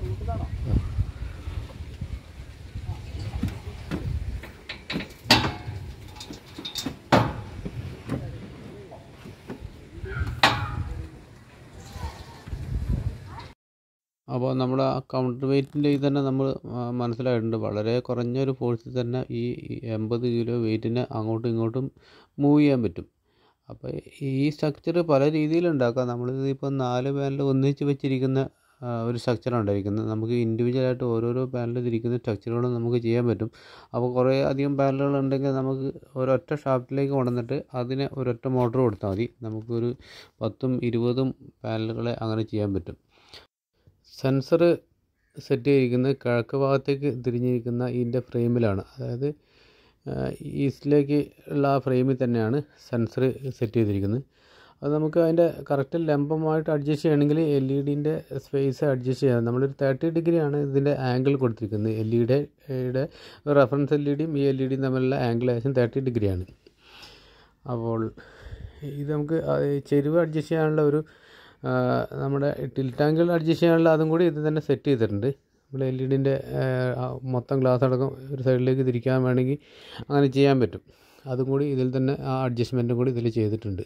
അപ്പോൾ നമ്മൾ ആ കൗണ്ടർ വെയിറ്റിൻ്റെ ഇത് തന്നെ നമ്മൾ മനസ്സിലായിട്ടുണ്ട് വളരെ കുറഞ്ഞൊരു ഫോഴ്സിൽ തന്നെ ഈ എൺപത് കിലോ വെയിറ്റിനെ അങ്ങോട്ടും ഇങ്ങോട്ടും മൂവ് ചെയ്യാൻ പറ്റും അപ്പോൾ ഈ സ്ട്രക്ചർ പല രീതിയിലുണ്ടാക്കാം നമ്മളിത് ഇപ്പോൾ നാല് പാനൽ ഒന്നിച്ച് വെച്ചിരിക്കുന്ന ആ, ഒരു സ്ട്രക്ചറാണ് ഉണ്ടായിരിക്കുന്നത് നമുക്ക് ഇൻഡിവിജ്വലായിട്ട് ഓരോരോ പാനൽ തിരിക്കുന്ന സ്ട്രക്ചറുകളും നമുക്ക് ചെയ്യാൻ പറ്റും അപ്പോൾ കുറേ അധികം പാനലുകൾ ഉണ്ടെങ്കിൽ നമുക്ക് ഒരൊറ്റ ഷാഫ്റ്റിലേക്ക് കൊണ്ടുവന്നിട്ട് അതിന് ഒരൊറ്റ മോട്ടർ കൊടുത്താൽ മതി നമുക്കൊരു പത്തും ഇരുപതും പാനലുകളെ അങ്ങനെ ചെയ്യാൻ പറ്റും സെൻസർ സെറ്റ് ചെയ്തിരിക്കുന്നത് കിഴക്ക് ഭാഗത്തേക്ക് തിരിഞ്ഞിരിക്കുന്ന ഇതിൻ്റെ ഫ്രെയിമിലാണ് അതായത് ഈസ്റ്റിലേക്ക് ഉള്ള ആ ഫ്രെയിമിൽ തന്നെയാണ് സെൻസർ സെറ്റ് ചെയ്തിരിക്കുന്നത് അത് നമുക്ക് അതിൻ്റെ കറക്റ്റ് ലംബമായിട്ട് അഡ്ജസ്റ്റ് ചെയ്യണമെങ്കിൽ എൽ ഇ ഡിൻ്റെ സ്പേസ് അഡ്ജസ്റ്റ് ചെയ്യാം നമ്മളൊരു തേർട്ടി ഡിഗ്രിയാണ് ഇതിൻ്റെ ആംഗിൾ കൊടുത്തിരിക്കുന്നത് എൽ ഇ ഡിയുടെ റെഫറൻസ് എൽ ഇ ഡിയും ഈ എൽ ഇ ഡിയും തമ്മിലുള്ള ആംഗിൾ ഏകദേശം തേർട്ടി ഡിഗ്രിയാണ് അപ്പോൾ ഇത് നമുക്ക് ആ ചെരുവ് അഡ്ജസ്റ്റ് ചെയ്യാനുള്ള ഒരു ആ, നമ്മുടെ ടിൽറ്റ് ആംഗിൾ അഡ്ജസ്റ്റ് ചെയ്യാനുള്ള അതും കൂടി ഇത് തന്നെ സെറ്റ് ചെയ്തിട്ടുണ്ട് നമ്മൾ എൽ ഇ ഡിൻ്റെ മൊത്തം ഗ്ലാസ് അടക്കം ഒരു സൈഡിലേക്ക് തിരിക്കാൻ വേണമെങ്കിൽ അങ്ങനെ ചെയ്യാൻ പറ്റും അതും കൂടി ഇതിൽ തന്നെ ആ അഡ്ജസ്റ്റ്മെൻറ്റും കൂടി ഇതിൽ ചെയ്തിട്ടുണ്ട്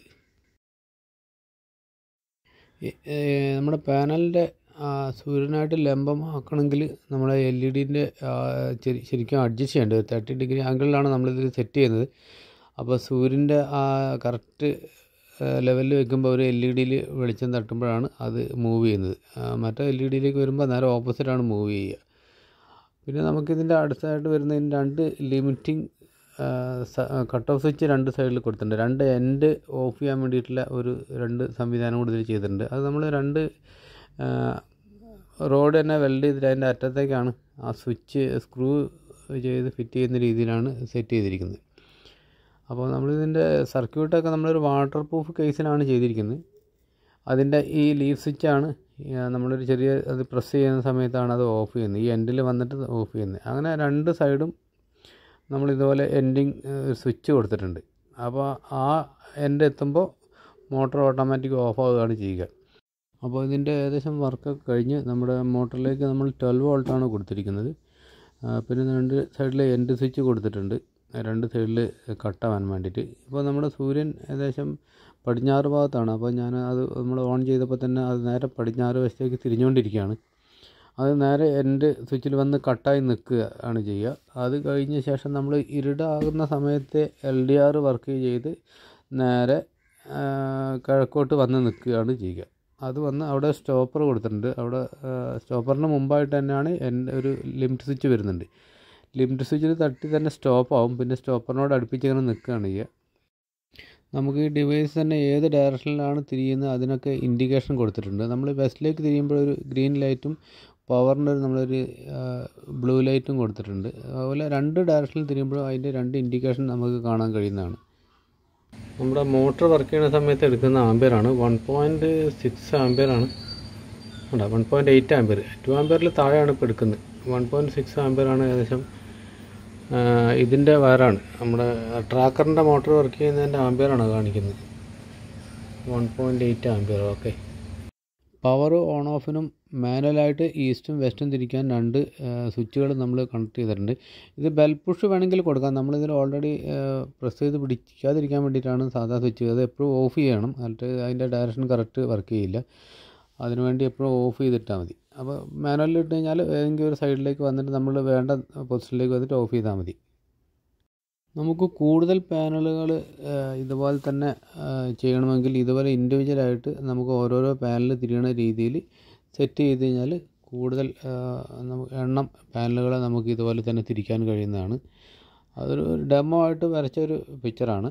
ഈ, ഏ, നമ്മുടെ പാനലിൻ്റെ സൂര്യനായിട്ട് ലംബമാക്കണമെങ്കിൽ നമ്മുടെ എൽ ഇ ഡിൻ്റെ ശരിക്കും അഡ്ജസ്റ്റ് ചെയ്യേണ്ടത് തേർട്ടി ഡിഗ്രി ആംഗിളിലാണ് നമ്മളിത് സെറ്റ് ചെയ്യുന്നത് അപ്പോൾ സൂര്യൻ്റെ ആ കറക്റ്റ് ലെവലിൽ വെക്കുമ്പോൾ ഒരു എൽ ഇ ഡിയിൽ വെളിച്ചം തട്ടുമ്പോഴാണ് അത് മൂവ് ചെയ്യുന്നത് ആ, മറ്റേ എൽ ഇ ഡിയിലേക്ക് വരുമ്പോൾ നേരെ ഓപ്പോസിറ്റാണ് മൂവ് ചെയ്യുക പിന്നെ നമുക്കിതിൻ്റെ അടുത്തായിട്ട് വരുന്നതിന് രണ്ട് ലിമിറ്റിംഗ് കട്ട് ഓഫ് സ്വിച്ച് രണ്ട് സൈഡിൽ കൊടുത്തിട്ടുണ്ട് രണ്ട് എൻഡ് ഓഫ് ചെയ്യാൻ വേണ്ടിയിട്ടുള്ള ഒരു രണ്ട് സംവിധാനം കൂടി ഇതിൽ ചെയ്തിട്ടുണ്ട് അത് നമ്മൾ രണ്ട് റോഡ് തന്നെ വെൽഡ് ചെയ്തിട്ട് അതിൻ്റെ അറ്റത്തേക്കാണ് ആ സ്വിച്ച് സ്ക്രൂ ചെയ്ത് ഫിറ്റ് ചെയ്യുന്ന രീതിയിലാണ് സെറ്റ് ചെയ്തിരിക്കുന്നത് അപ്പോൾ നമ്മളിതിൻ്റെ സർക്യൂട്ടൊക്കെ നമ്മളൊരു വാട്ടർ പ്രൂഫ് കേസിലാണ് ചെയ്തിരിക്കുന്നത് അതിൻ്റെ ഈ ലീഫ് സ്വിച്ചാണ് നമ്മളൊരു ചെറിയ അത് പ്രസ് ചെയ്യുന്ന സമയത്താണ് അത് ഓഫ് ചെയ്യുന്നത് ഈ എൻഡിൽ വന്നിട്ട് ഓഫ് ചെയ്യുന്നത് അങ്ങനെ രണ്ട് സൈഡും നമ്മൾ ഇതുപോലെ എൻഡിങ് സ്വിച്ച് കൊടുത്തിട്ടുണ്ട് അപ്പോൾ ആ എൻഡ് എത്തുമ്പോൾ മോട്ടോർ ഓട്ടോമാറ്റിക് ഓഫ് ആവുകയാണ് ചെയ്യുക അപ്പോൾ ഇതിൻ്റെ ഏകദേശം വർക്കൊക്കെ കഴിഞ്ഞ് നമ്മുടെ മോട്ടറിലേക്ക് നമ്മൾ ട്വൽവ് വോൾട്ടാണ് കൊടുത്തിരിക്കുന്നത് ആ, പിന്നെ രണ്ട് സൈഡിൽ എൻഡ് സ്വിച്ച് കൊടുത്തിട്ടുണ്ട് രണ്ട് സൈഡിൽ കട്ടാവാൻ വേണ്ടിയിട്ട് ഇപ്പോൾ നമ്മുടെ സൂര്യൻ ഏകദേശം പടിഞ്ഞാറ് ഭാഗത്താണ് അപ്പോൾ ഞാൻ അത് നമ്മൾ ഓൺ ചെയ്തപ്പോൾ തന്നെ അത് നേരെ പടിഞ്ഞാറ് വശത്തേക്ക് തിരിഞ്ഞുകൊണ്ടിരിക്കുകയാണ് അത് നേരെ എൻ്റെ സ്വിച്ചിൽ വന്ന് കട്ടായി നിൽക്കുക ആണ് ചെയ്യുക അത് കഴിഞ്ഞ ശേഷം നമ്മൾ ഇരുടാകുന്ന സമയത്ത് എൽ ഡി ആർ വർക്ക് ചെയ്ത് നേരെ ആ, കിഴക്കോട്ട് വന്ന് നിൽക്കുകയാണ് ചെയ്യുക അത് വന്ന് അവിടെ സ്റ്റോപ്പർ കൊടുത്തിട്ടുണ്ട് അവിടെ സ്റ്റോപ്പറിന് മുമ്പായിട്ട് തന്നെയാണ് എൻ്റെ ഒരു ലിമിറ്റ് സ്വിച്ച് വരുന്നുണ്ട് ലിമിറ്റ് സ്വിച്ചിൽ തട്ടി തന്നെ സ്റ്റോപ്പ് ആവും പിന്നെ സ്റ്റോപ്പറിനോട് അടുപ്പിച്ച് ഇങ്ങനെ നിൽക്കുകയാണ് ചെയ്യുക നമുക്ക് ഈ ഡിവൈസ് തന്നെ ഏത് ഡയറക്ഷനിലാണ് തിരിയുന്നത് അതിനൊക്കെ ഇൻഡിക്കേഷൻ കൊടുത്തിട്ടുണ്ട് നമ്മൾ വെസ്റ്റിലേക്ക് തിരിയുമ്പോൾ ഒരു ഗ്രീൻ ലൈറ്റും പവറിൻ്റെ ഒരു നമ്മളൊരു ബ്ലൂ ലൈറ്റും കൊടുത്തിട്ടുണ്ട് അതുപോലെ രണ്ട് ഡയറക്ഷനിൽ തിരിയുമ്പോഴും അതിൻ്റെ രണ്ട് ഇൻഡിക്കേഷൻ നമുക്ക് കാണാൻ കഴിയുന്നതാണ് നമ്മുടെ മോട്ടർ വർക്ക് ചെയ്യുന്ന സമയത്ത് എടുക്കുന്ന ആംബിയറാണ് വൺ പോയിൻറ്റ് സിക്സ് ആംബിയറാണ് ഉണ്ട് one point eight ampere two ആംബിയറിൽ താഴെയാണ് ഇപ്പോൾ എടുക്കുന്നത് വൺ പോയിൻറ്റ് സിക്സ് ആംബിയറാണ് ഏകദേശം ഇതിൻ്റെ വയറാണ് നമ്മുടെ ട്രാക്കറിൻ്റെ മോട്ടോർ വർക്ക് ചെയ്യുന്നതിൻ്റെ ആംബിയറാണ് കാണിക്കുന്നത് one point eight ampere okay power on ഓഫിനും മാനുവലായിട്ട് ഈസ്റ്റും വെസ്റ്റും തിരിക്കാൻ രണ്ട് സ്വിച്ചുകൾ നമ്മൾ കണക്ട് ചെയ്തിട്ടുണ്ട് ഇത് ബെൽ പുഷ് വേണമെങ്കിൽ കൊടുക്കാം നമ്മളിതിൽ ഓൾറെഡി പ്രസ് ചെയ്ത് പിടിക്കാതിരിക്കാൻ വേണ്ടിയിട്ടാണ് സാധാ സ്വിച്ച് അത് എപ്പോഴും ഓഫ് ചെയ്യണം എന്നിട്ട് അതിൻ്റെ ഡയറക്ഷൻ കറക്റ്റ് വർക്ക് ചെയ്യില്ല അതിനുവേണ്ടി എപ്പോഴും ഓഫ് ചെയ്തിട്ടാൽ മതി അപ്പോൾ മാനുവലിൽ ഇട്ട് കഴിഞ്ഞാൽ ഏതെങ്കിലും ഒരു സൈഡിലേക്ക് വന്നിട്ട് നമ്മൾ വേണ്ട പൊസിഷനിലേക്ക് വന്നിട്ട് ഓഫ് ചെയ്താൽ മതി നമുക്ക് കൂടുതൽ പാനലുകൾ ഇതുപോലെ തന്നെ ആ, ചെയ്യണമെങ്കിൽ ഇതുപോലെ ഇൻഡിവിജ്വലായിട്ട് നമുക്ക് ഓരോരോ പാനൽ തിരിയണ രീതിയിൽ സെറ്റ് ചെയ്ത് കഴിഞ്ഞാൽ കൂടുതൽ ആ, നമുക്ക് എണ്ണം പാനലുകളെ നമുക്ക് ഇതുപോലെ തന്നെ തിരിക്കാൻ കഴിയുന്നതാണ് അതൊരു ഡെമോ ആയിട്ട് വരച്ച ഒരു പിക്ചറാണ്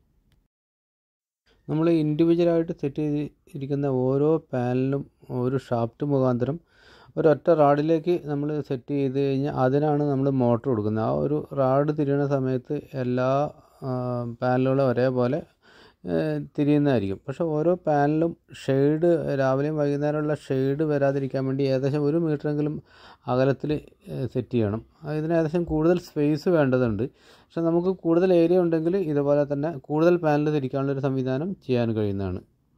നമ്മൾ ഇൻഡിവിജ്വലായിട്ട് സെറ്റ് ചെയ്തിരിക്കുന്ന ഓരോ പാനലും ഒരു ഷാഫ്റ്റ് മുഖാന്തരം ഒരൊറ്റ റാഡിലേക്ക് നമ്മൾ സെറ്റ് ചെയ്ത് കഴിഞ്ഞാൽ അതിനാണ് നമ്മൾ മോട്ടർ കൊടുക്കുന്നത് ആ ഒരു റാഡ് തിരിയണ സമയത്ത് എല്ലാ പാനലുകളും ഒരേപോലെ ഏഹ്, തിരിയുന്നതായിരിക്കും പക്ഷേ ഓരോ പാനലും ഷെയ്ഡ് രാവിലെയും വൈകുന്നേരമുള്ള ഷെയ്ഡ് വരാതിരിക്കാൻ വേണ്ടി ഏകദേശം ഒരു മീറ്ററെങ്കിലും അകലത്തിൽ സെറ്റ് ചെയ്യണം അത് ഇതിന് ഏകദേശം കൂടുതൽ സ്പേസ് വേണ്ടതുണ്ട് പക്ഷെ നമുക്ക് കൂടുതൽ ഏരിയ ഉണ്ടെങ്കിൽ ഇതുപോലെ തന്നെ കൂടുതൽ പാനൽ തിരിക്കാനുള്ള ഒരു സംവിധാനം ചെയ്യാൻ കഴിയുന്നതാണ്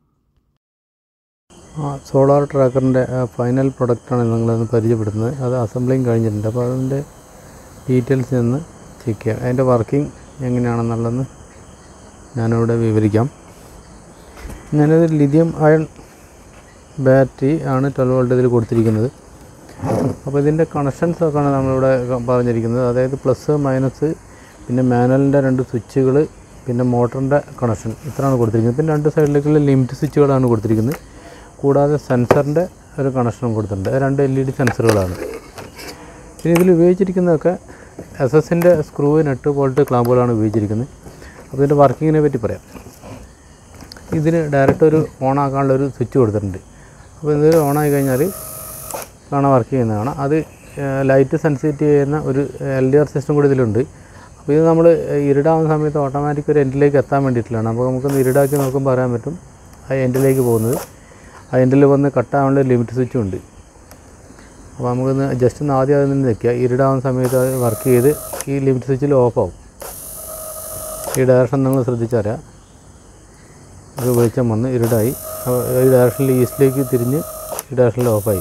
ആ സോളാർ ട്രാക്കറിൻ്റെ ഫൈനൽ പ്രൊഡക്റ്റാണ് നിങ്ങളൊന്ന് പരിചയപ്പെടുത്തുന്നത് അത് അസംബ്ലിങ് കഴിഞ്ഞിട്ടുണ്ട് അപ്പോൾ അതിൻ്റെ ഡീറ്റെയിൽസ് നിന്ന് ചെക്ക് ചെയ്യാം അതിൻ്റെ വർക്കിംഗ് എങ്ങനെയാണെന്നുള്ളതെന്ന് ഞാനിവിടെ വിവരിക്കാം ഞാനത് ലിഥിയം അയൺ ബാറ്ററി ആണ് ട്വൽവ് വോൾട്ട് ഇതിൽ കൊടുത്തിരിക്കുന്നത് അപ്പോൾ ഇതിൻ്റെ കണക്ഷൻസ് ഒക്കെയാണ് നമ്മളിവിടെ ക- പറഞ്ഞിരിക്കുന്നത് അതായത് പ്ലസ് മൈനസ് പിന്നെ മാനുവലിൻ്റെ രണ്ട് സ്വിച്ചുകൾ പിന്നെ മോട്ടറിൻ്റെ കണക്ഷൻ ഇത്രയാണ് കൊടുത്തിരിക്കുന്നത് പിന്നെ രണ്ട് സൈഡിലേക്കുള്ള ലിമിറ്റ് സ്വിച്ചുകളാണ് കൊടുത്തിരിക്കുന്നത് കൂടാതെ സെൻസറിൻ്റെ ഒരു കണക്ഷനും കൊടുത്തിട്ടുണ്ട് അത് രണ്ട് എൽ ഇ ഡി സെൻസറുകളാണ് പിന്നെ ഇതിൽ ഉപയോഗിച്ചിരിക്കുന്നതൊക്കെ എസ് എസിൻ്റെ സ്ക്രൂ നെട്ട് പോലത്തെ ക്ലാമ്പുകളാണ് ഉപയോഗിച്ചിരിക്കുന്നത് അപ്പോൾ ഇതിൻ്റെ വർക്കിങ്ങിനെ പറ്റി പറയാം ഇതിന് ഡയറക്റ്റ് ഒരു ഓൺ ആക്കാനുള്ള ഒരു സ്വിച്ച് കൊടുത്തിട്ടുണ്ട് അപ്പോൾ ഇത് ഓൺ ആയി കഴിഞ്ഞാൽ കാണാൻ വർക്ക് ചെയ്യുന്നത് കാണാം അത് ലൈറ്റ് സെൻസിറ്റീവ് ചെയ്യുന്ന ഒരു എൽ ഡി ആർ സിസ്റ്റം കൂടി ഇതിലുണ്ട് അപ്പോൾ ഇത് നമ്മൾ ഇരുടാവുന്ന സമയത്ത് ഓട്ടോമാറ്റിക് ഒരു എൻഡിലേക്ക് എത്താൻ വേണ്ടിയിട്ടുള്ളതാണ് അപ്പോൾ നമുക്കൊന്ന് ഇരുടാക്കി നോക്കുമ്പോൾ അറിയാൻ പറ്റും ആ എൻഡിലേക്ക് പോകുന്നത് ആ എൻഡിൽ വന്ന് കട്ടാവാനുള്ള ലിമിറ്റ് സ്വിച്ചും ഉണ്ട് അപ്പോൾ നമുക്കൊന്ന് ജസ്റ്റ് ഒന്ന് ആദ്യം അതിൽ നിന്ന് നിൽക്കുക ഇരുടാവുന്ന സമയത്ത് അത് വർക്ക് ചെയ്ത് ഈ ലിമിറ്റ് സ്വിച്ചിൽ ഓഫ് ആവും ഈ ഡയറക്ഷൻ നിങ്ങൾ ശ്രദ്ധിച്ചറിയാം ഇത് വെളിച്ചം വന്ന് ഇരുടായി അപ്പോൾ ഈ ഡയറക്ഷനിൽ ഈസ്റ്റിലേക്ക് തിരിഞ്ഞ് ഈ ഡയറക്ഷനിൽ ഓഫായി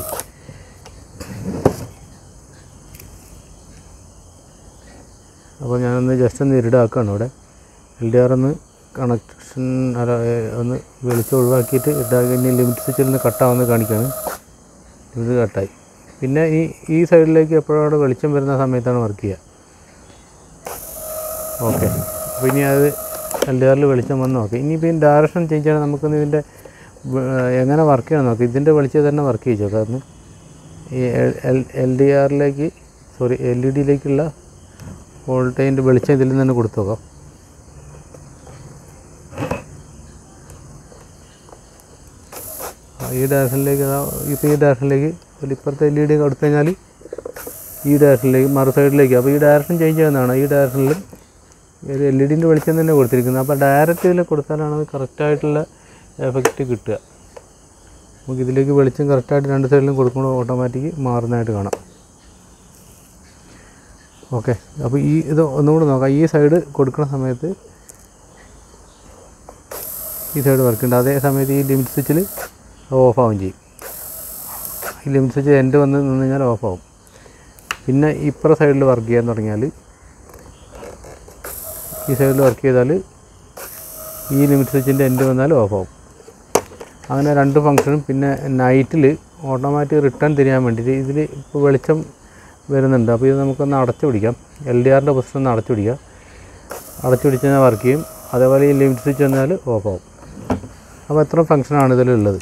അപ്പോൾ ഞാനൊന്ന് ജസ്റ്റ് ഒന്ന് ഇരുടാക്കുകയാണ് ഇവിടെ എൽ ഡി ആർ ഒന്ന് കണക്ഷൻ അല്ല ഏ, ഒന്ന് വെളിച്ചം ഒഴിവാക്കിയിട്ട് ഇട്ടാക്കി ഇനി ലിമിറ്റ് സ്വിച്ചിൽ നിന്ന് കട്ടാവുന്ന കാണിക്കുകയാണ് ഇത് കട്ടായി പിന്നെ ഈ ഈ സൈഡിലേക്ക് എപ്പോഴാണ് വെളിച്ചം വരുന്ന സമയത്താണ് വർക്ക് ചെയ്യുക ഓക്കെ അപ്പോൾ ഇനി അത് എൽ ഡി ആറിൽ വെളിച്ചം വന്ന് നോക്കാം ഇനിയിപ്പോൾ ഈ ഡയറക്ഷൻ ചേഞ്ച് ചെയ്യണം നമുക്കൊന്ന് ഇതിൻ്റെ വ- എങ്ങനെ വർക്ക് ചെയ്യണം നോക്കാം ഇതിൻ്റെ വെളിച്ചം തന്നെ വർക്ക് ചെയ്യിച്ചോ കാരണം ഈ എൽ എൽ ഡി ആറിലേക്ക് സോറി എൽ ഇ ഡിയിലേക്കുള്ള വോൾട്ടേജിൻ്റെ വെളിച്ചം ഇതിൽ നിന്ന് തന്നെ കൊടുത്തു നോക്കാം ആ, ഈ ഡയറക്ഷനിലേക്ക് അതാ ഇപ്പോൾ ഈ ഡയറക്ഷനിലേക്ക് ഒരു ഇപ്പുറത്തെ എൽ ഇ ഡി കൊടുത്തു കഴിഞ്ഞാൽ ഈ ഡയറക്ഷനിലേക്ക് മറു സൈഡിലേക്ക് അപ്പോൾ ഈ ഡയറക്ഷൻ ചേഞ്ച് ചെയ്യുന്നതാണ് ഈ ഡയറക്ഷനിൽ ഒരു എൽ ഇ ഡിൻ്റെ വെളിച്ചം തന്നെ കൊടുത്തിരിക്കുന്നത് അപ്പോൾ ഡയറക്റ്റ് ഇതിൽ കൊടുത്താലാണ് അത് കറക്റ്റായിട്ടുള്ള എഫക്റ്റ് കിട്ടുക നമുക്ക് ഇതിലേക്ക് വെളിച്ചം കറക്റ്റായിട്ട് രണ്ട് സൈഡിലും കൊടുക്കുമ്പോൾ ഓട്ടോമാറ്റിക് മാറുന്നതായിട്ട് കാണാം ഓക്കെ അപ്പോൾ ഈ ഇത് ഒന്നുകൂടി നോക്കാം ഈ സൈഡ് കൊടുക്കുന്ന സമയത്ത് ഈ സൈഡ് വർക്ക് ഉണ്ട് അതേ സമയത്ത് ഈ ലിമിറ്റ് സ്വിച്ചിൽ ഓഫ് ആവും ചെയ്യും ഈ ലിമിറ്റ് സ്വിച്ച് എൻഡ് വന്ന് നിന്ന് കഴിഞ്ഞാൽ ഓഫ് ആവും പിന്നെ ഇപ്പുറ സൈഡിൽ വർക്ക് ചെയ്യാൻ തുടങ്ങിയാൽ ഈ സൈഡിൽ വർക്ക് ചെയ്താൽ ഈ ലിമിറ്റ് സ്വിച്ചിൻ്റെ എൻഡ് വന്നാൽ ഓഫ് ആവും അങ്ങനെ രണ്ട് ഫങ്ഷനും പിന്നെ നൈറ്റിൽ ഓട്ടോമാറ്റിക് റിട്ടേൺ തിരിയാൻ വേണ്ടിയിട്ട് ഇതിൽ ഇപ്പോൾ വെളിച്ചം വരുന്നുണ്ട് അപ്പോൾ ഇത് നമുക്കൊന്ന് അടച്ചു പിടിക്കാം എൽ ഡി ആറിൻ്റെ പൊസിഷൻ ഒന്ന് അടച്ചു പിടിക്കാം അടച്ചു പിടിച്ച് കഴിഞ്ഞാൽ വർക്ക് ചെയ്യും അതേപോലെ ഈ ലിമിറ്റ് സ്വിച്ച് വന്നാൽ ഓഫ് ആവും അപ്പോൾ എത്ര ഫങ്ഷനാണ് ഇതിലുള്ളത്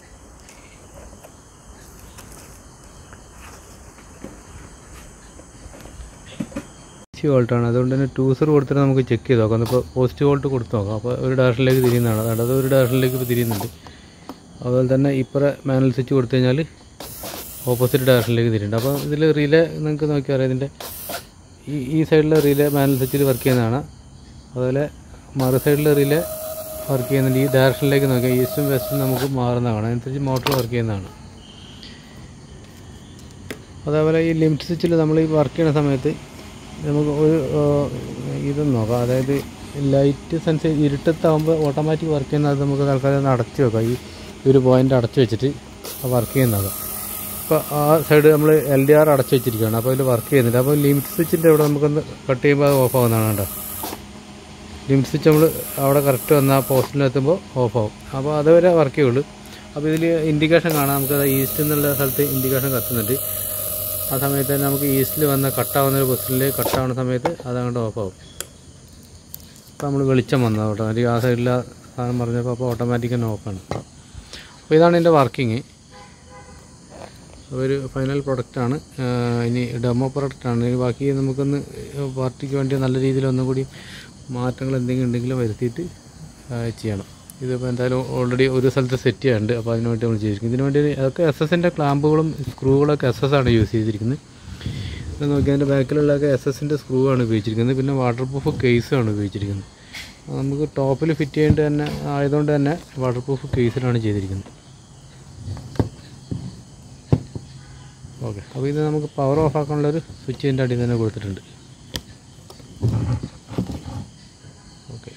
പോസിറ്റീവ് വോൾട്ടാണ് അതുകൊണ്ട് തന്നെ ടൂസർ കൊടുത്തിട്ട് നമുക്ക് ചെക്ക് ചെയ്ത് നോക്കാം ഇപ്പോൾ പോസിറ്റീവ് വോൾട്ട് കൊടുത്ത് നോക്കാം അപ്പോൾ ഒരു ഡയറക്ഷനിലേക്ക് തിരിയുന്നതാണ് അതായത് അത് ഒരു ഡയറക്ഷനിലേക്ക് ഇപ്പോൾ തിരിയുന്നുണ്ട് അതുപോലെ തന്നെ ഇപ്പുറ മാനുവൽ സ്വിച്ച് കൊടുത്തു കഴിഞ്ഞാൽ ഓപ്പോസിറ്റ് ഡയറക്ഷനിലേക്ക് തിരിയുന്നുണ്ട് അപ്പോൾ ഇതിൽ റിലേ നിങ്ങൾക്ക് നോക്കിയാൽ അറിയാം ഇതിൻ്റെ ഈ ഈ സൈഡിലെ റിലേ മാനുവൽ സ്വിച്ചിൽ വർക്ക് ചെയ്യുന്നതാണ് അതുപോലെ മറു സൈഡിലെ റിലേ വർക്ക് ചെയ്യുന്നുണ്ട് ഈ ഡയറക്ഷനിലേക്ക് നോക്കിയാൽ ഈസ്റ്റും വെസ്റ്റും നമുക്ക് മാറുന്നതാണ് അതനുസരിച്ച് മോട്ടോർ വർക്ക് ചെയ്യുന്നതാണ് അതേപോലെ ഈ ലിമിറ്റ് സ്വിച്ചിൽ നമ്മൾ ഈ വർക്ക് ചെയ്യുന്ന സമയത്ത് നമുക്ക് ഒരു ഇതും നോക്കാം അതായത് ലൈറ്റ് സെൻസ് ഇരുട്ടത്താകുമ്പോൾ ഓട്ടോമാറ്റിക് വർക്ക് ചെയ്യുന്നത് അത് നമുക്ക് തൽക്കാലം ഒന്ന് അടച്ചു വെക്കാം ഈ ഒരു പോയിൻ്റ് അടച്ചു വെച്ചിട്ട് വർക്ക് ചെയ്യുന്നത് അപ്പോൾ ആ സൈഡ് നമ്മൾ എൽ ഡി ആർ അടച്ചു വെച്ചിരിക്കുകയാണ് അപ്പോൾ അതിൽ വർക്ക് ചെയ്യുന്നുണ്ട് അപ്പോൾ ലിമിറ്റ് സ്വിച്ചിൻ്റെ അവിടെ നമുക്കൊന്ന് കട്ട് ചെയ്യുമ്പോൾ അത് ഓഫ് ആവുന്നതാണ് കേട്ടോ ലിമിറ്റ് സ്വിച്ച് നമ്മൾ അവിടെ കറക്റ്റ് വന്ന ആ പോസ്റ്റിൽ എത്തുമ്പോൾ ഓഫ് ആവും അപ്പോൾ അതുവരെ വർക്ക് ചെയ്യുള്ളൂ അപ്പോൾ ഇതിൽ ഇൻഡിക്കേഷൻ കാണാം നമുക്ക് ഈസ്റ്റ് എന്നുള്ള സ്ഥലത്ത് ഇൻഡിക്കേഷൻ കത്തുന്നുണ്ട് ആ സമയത്ത് തന്നെ നമുക്ക് ഈസ്റ്റിൽ വന്ന കട്ടാവുന്ന ഒരു പൊസിഷനിൽ കട്ടാവുന്ന സമയത്ത് അതങ്ങോട്ട് ഓഫ് ആവും അപ്പോൾ നമ്മൾ വെളിച്ചം വന്നത് ഓട്ടോമാറ്റിക് ആ സൈഡിൽ ആ സാധനം പറഞ്ഞപ്പോൾ അപ്പോൾ ഓട്ടോമാറ്റിക് തന്നെ ഓഫാണ് അപ്പോൾ ഇതാണ് ഇതിൻ്റെ വർക്കിങ് ഒരു ഫൈനൽ പ്രൊഡക്റ്റാണ് ഇനി ഡെമോ പ്രൊഡക്റ്റാണ് ഇനി ബാക്കി നമുക്കൊന്ന് പാർട്ടിക്ക് വേണ്ടി നല്ല രീതിയിൽ ഒന്നും കൂടി മാറ്റങ്ങൾ എന്തെങ്കിലും ഉണ്ടെങ്കിൽ വരുത്തിയിട്ട് ആ, ചെയ്യണം ഇതിപ്പോൾ എന്തായാലും ഓൾറെഡി ഒരു സ്ഥലത്ത് സെറ്റ് ചെയ്യാനുണ്ട് അപ്പോൾ അതിന് വേണ്ടി നമ്മൾ ചെയ്തിരിക്കുന്നത് ഇതിന് വേണ്ടി അതൊക്കെ എസ് എസിൻ്റെ ക്ലാമ്പുകളും സ്ക്രൂകളൊക്കെ എസ് എസ് ആണ് യൂസ് ചെയ്തിരിക്കുന്നത് ഇത് നോക്കി അതിൻ്റെ ബാക്കിലുള്ളതൊക്കെ എസ് എസിൻ്റെ സ്ക്രൂ ആണ് ഉപയോഗിച്ചിരിക്കുന്നത് പിന്നെ വാട്ടർ പ്രൂഫ് കേസുമാണ് ഉപയോഗിച്ചിരിക്കുന്നത് അത് നമുക്ക് ടോപ്പിൽ ഫിറ്റ് ചെയ്യേണ്ടത് തന്നെ ആയതുകൊണ്ട് തന്നെ വാട്ടർ പ്രൂഫ് കേസിലാണ് ചെയ്തിരിക്കുന്നത് ഓക്കെ അപ്പോൾ ഇത് നമുക്ക് പവർ ഓഫ് ആക്കാനുള്ളൊരു സ്വിച്ച് ഇതിൻ്റെ അടിയിൽ തന്നെ കൊടുത്തിട്ടുണ്ട് ഓക്കെ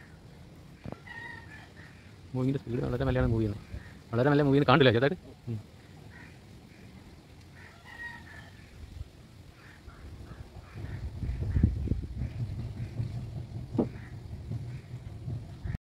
മൂവിൻ്റെ സ്പീഡ് വളരെ മെല്ലെയാണ് മൂവ് ചെയ്യുന്നത് വളരെ മെല്ലെ മൂവ് ചെയ്യുന്നത് കാണില്ല ചേട്ടാ